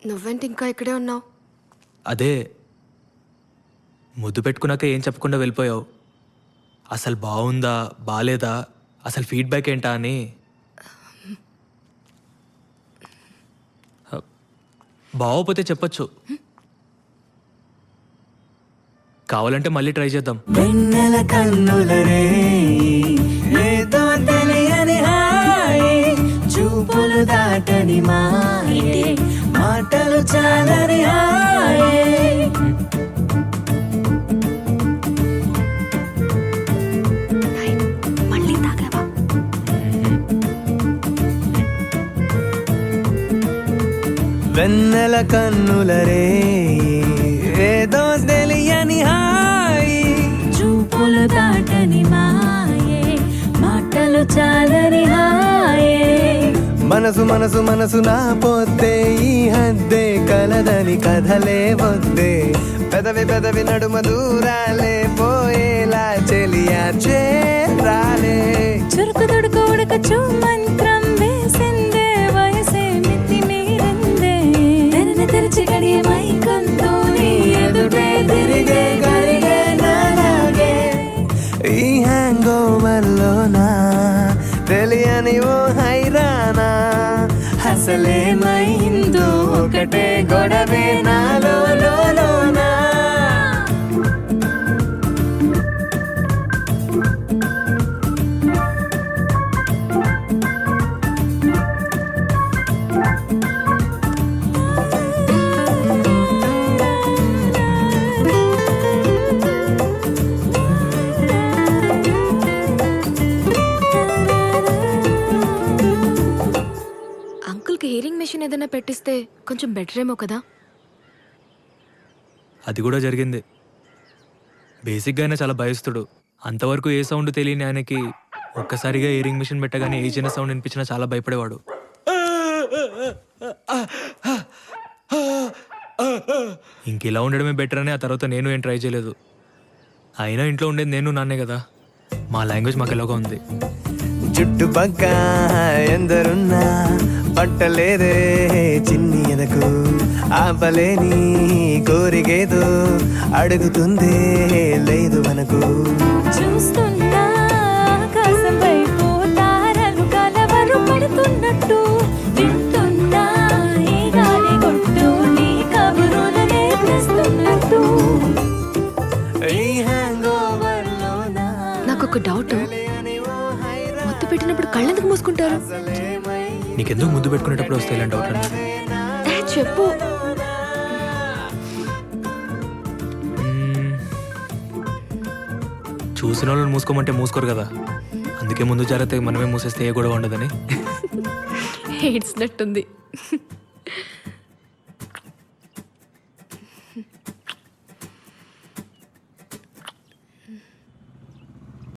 నువ్వేంటి ఇంకా ఇక్కడే ఉన్నావు అదే ముద్దు పెట్టుకున్నాక ఏం చెప్పకుండా వెళ్ళిపోయావు అసలు బాగుందా బాలేదా అసలు ఫీడ్బ్యాక్ ఏంటా అని బాగోపోతే చెప్పొచ్చు కావాలంటే మళ్ళీ ట్రై చేద్దాం వెన్నెల కన్నులరే ఏదో తెలియని హాయి చూపులు దాటని మాయే మాటలు చాలని హాయే మళ్ళీ తాగావా వెన్నెల కన్నులరే ఏదో తెలియని హాయి చూపులు దాటని మాయే మాటలు చాలని హాయే మనసు మనసు మనసు నా పోతే ఈ హద్దే కలదని కథలే వద్దే పెదవి పెదవి నడుమ దూరాలే పోయేలా చెలియా చేరాలే చురుకు తుడుకు ఉడకచు మంత్రం వేసిందే వయసే మితి మీరిందే తెరని తెరిచి గడియ మైకంతో నీ ఎదుటే తిరిగే గరిగే నాలాగే ఈ హ్యాంగ్ ఓవర్లోనా తెలియని ఓ హైరానా అసలేమైందో ఒకటే గొడవే నాలో లోనా అంకుల్కి హియరింగ్ మెషిన్ ఏదైనా పెట్టిస్తే కొంచెం బెటర్ ఏమో కదా అది కూడా జరిగింది బేసిక్గా అయినా చాలా భయస్తుడు అంతవరకు ఏ సౌండ్ తెలియని ఆయనకి ఒక్కసారిగా ఇయరింగ్ మిషన్ పెట్టగానే ఏ చిన్న సౌండ్ వినిపించినా చాలా భయపడేవాడు ఇంక ఇలా ఉండడమే బెటర్ అని ఆ తర్వాత నేను ఏం ట్రై చేయలేదు అయినా ఇంట్లో ఉండేది నేను నాన్నే కదా మా లాంగ్వేజ్ మాకు ఎలాగో ఉంది చుట్టుపక్క ఎందరున్నా పట్టలేదే చిన్ని ఎదకు ఆపలేని కోరికేదో అడుగుతుందే లేదు మనకు చూస్తున్నా ఆకాశం వైపు తారలు కలవరు పడుతున్నట్టు వింటున్నా ఈ గాలి కొట్టు నీ కబురులనే తెస్తున్నట్టు ఈ హ్యాంగ్ ఓవర్లోనా నాకు ఒక డౌట్ మొత్తం పెట్టినప్పుడు కళ్ళెందుకు మూసుకుంటారు నీకెందుకు ముద్దు పెట్టుకునేటప్పుడు వస్తే ఇలాంటి డౌట్లు అన్నీ? ఏ, చెప్పు మ్మ్. చూసిన వాళ్ళని మూసుకోమంటే మూసుకోరు కదా అందుకే ముందు జాగ్రత్తగా మనమే మూసేస్తే ఏ గొడవ ఉండదని ఏడ్చినట్టుంది